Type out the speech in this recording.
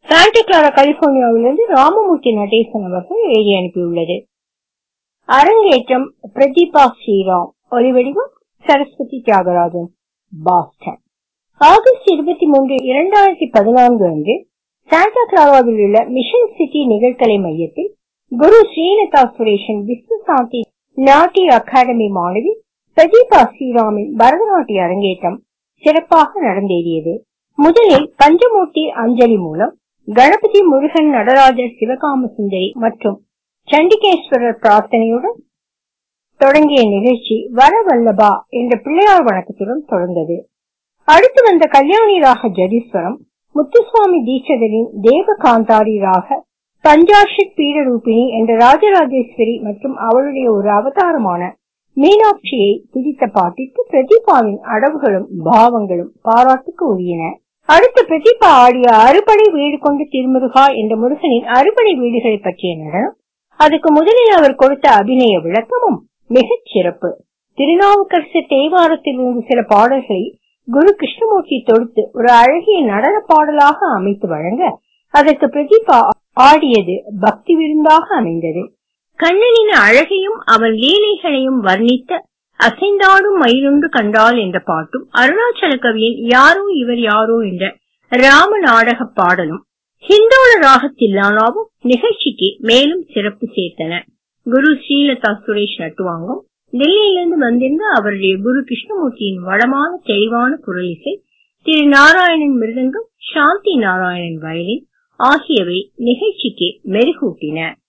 Santa Clara கலிபோர்னியாவிலிருந்து ராமமூர்த்தி நடேசன் அவர்கள் எழுதி அனுப்பியுள்ளது அரங்கேற்றம் பிரதீபா ஸ்ரீராம் ஒலிவடிவம் சரஸ்வதி தியாகராஜன் பாஸ்டன் ஆகஸ்ட் இருபத்தி மூன்று இரண்டாயிரத்தி பதினான்கு அன்று சாண்டா கிளாராவில் உள்ள மிஷன் சிட்டி நிகழ்கலை மையத்தில் குரு ஸ்ரீலதா சுரேஷன் விஸ்வ சாந்தி நாட்டிய அகாடமி மாணவி பிரதீபா ஸ்ரீராமின் பரதநாட்டிய அரங்கேற்றம் சிறப்பாக நடந்தேறியது முதலில் பஞ்சமூர்த்தி அஞ்சலி மூலம் கணபதி முருகன் நடராஜர் சிவகாம சுந்தரி மற்றும் சண்டிகேஸ்வரர் பிரார்த்தனையுடன் தொடங்கிய நிகழ்ச்சி வரவல்லபா என்ற பிள்ளையார் வணக்கத்துடன் தொடர்ந்தது அடுத்து வந்த கல்யாணி ராக ஜதீஸ்வரம் முத்துசுவாமி தீட்சிதரின் தேவகாந்தாரி ராக பஞ்சாஷித் பீடரூபிணி என்ற ராஜராஜேஸ்வரி மற்றும் அவளுடைய ஒரு அவதாரமான மீனாட்சியை துதித்த பாட்டிற்கு பிரதீபாவின் அடவுகளும் பாவங்களும் பாராட்டுக்கு உரியன அடுத்து பிரதீபா ஆடிய அறுபடை வீடு கொண்டு திருமுருகா என்ற முருகனின் அறுபடை வீடுகளை பற்றிய நடனம் அதுக்கு முதலில் அவர் கொடுத்த அபிநய விளக்கமும் மிகச் சிறப்பு திருநாவுக்கரசு தேவாரத்திலிருந்து சில பாடல்களை குரு கிருஷ்ணமூர்த்தி தொடுத்து ஒரு அழகிய நடன பாடலாக அமைத்து வழங்க அதற்கு பிரதீபா ஆடியது பக்தி விருந்தாக அமைந்தது கண்ணனின் அழகையும் அவன் லீலைகளையும் வர்ணித்த அசைந்தாடும் மயிலுண்டு கண்டால் என்ற பாட்டும் அருணாச்சல கவியின் யாரோ இவர் யாரோ என்ற ராம நாடக பாடலும் ஹிந்தோள ராகத்தில்லானாவும் நிகழ்ச்சிக்கு மேலும் சிறப்பு சேர்த்தன குரு ஸ்ரீலதா சுரேஷ் நட்டுவாங்கும் டெல்லியிலிருந்து வந்திருந்த அவருடைய குரு கிருஷ்ணமூர்த்தியின் வளமான தெளிவான குரலிசை திரு நாராயணன் மிருதங்கம் சாந்தி நாராயணன் வயலின் ஆகியவை நிகழ்ச்சிக்கு மெருகூட்டின